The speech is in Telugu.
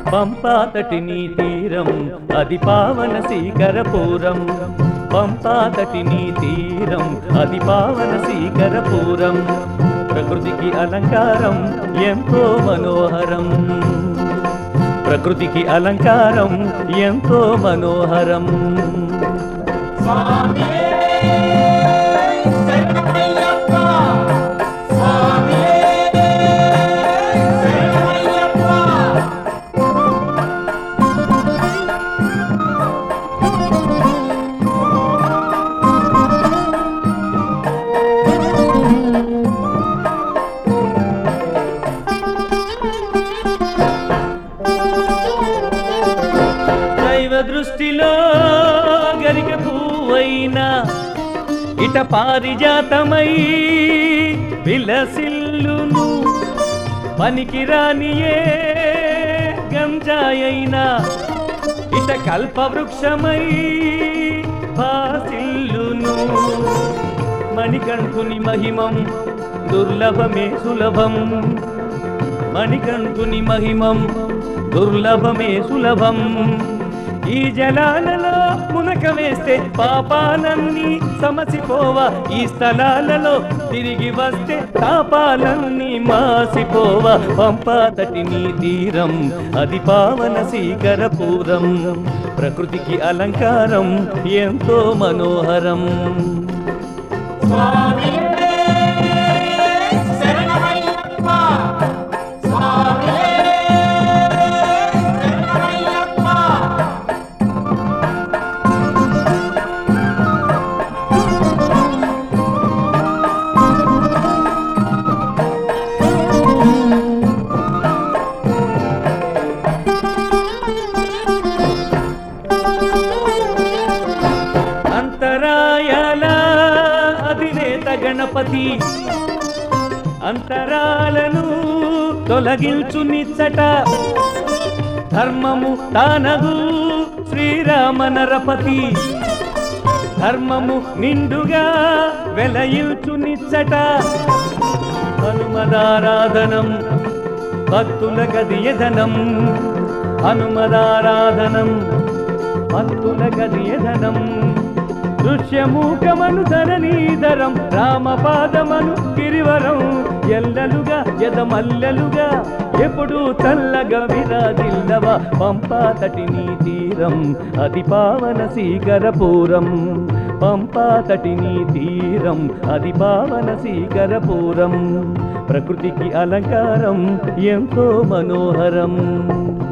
పంపాతటి నీ తీరం అది పావన శీకరపురం పంపాతటి నీ తీరం అది పావన శీకరపురం ప్రకృతికి అలంకారం ఎంతో మనోహరం ప్రకృతికి అలంకారం ఎంతో మనోహరం స్వామి శరణమయ్యప్ప స్వామి శరణమయ్యప్ప దైవ దృష్టిలో గరిక పువ్వైనా ఇట పారిజాతమై విలసిల్లును పనికిరానియే గంజాయైనా ఇట కల్పవృక్షమై భాసిల్లును మణికంఠుని మహిమం దుర్లభమే సులభం మణికంఠుని మహిమం దుర్లభమే సులభం ఈ జలాలలో మునక వేస్తే పాపాలన్నీ సమసిపోవా ఈ స్థలాలలో తిరిగి వస్తే తాపాలన్నీ మాసిపోవా పంపాతటి నీ తీరం అది పావన శీకరపురం ప్రకృతికి అలంకారం ఎంతో మనోహరం స్వామి శరణమయ్యప్ప స్వామి శరణమయ్యప్ప అంతరాయాల అధినేత గణపతి అంతరాలను తొలగించు నిచ్చట ధర్మము తానగు శ్రీరామ నరపతి ధర్మము నిండుగా వెలయిల్చు నిచ్చట హనుమదారాధనం భక్తుల గదియధనం హనుమదారాధనం భక్తుల గదియధనం దృశ్యమూకమను ధరణీధరం రామపాదమను గిరివరం ఎల్లలుగా ఎదమల్లలుగా ఎప్పుడు చల్లగా విరాజిల్లవా పంపాతటి నీ తీరం అది పావన శీకరపురం పంపాతటి నీ తీరం అది పావన శీకరపురం ప్రకృతికి అలంకారం ఎంతో మనోహరం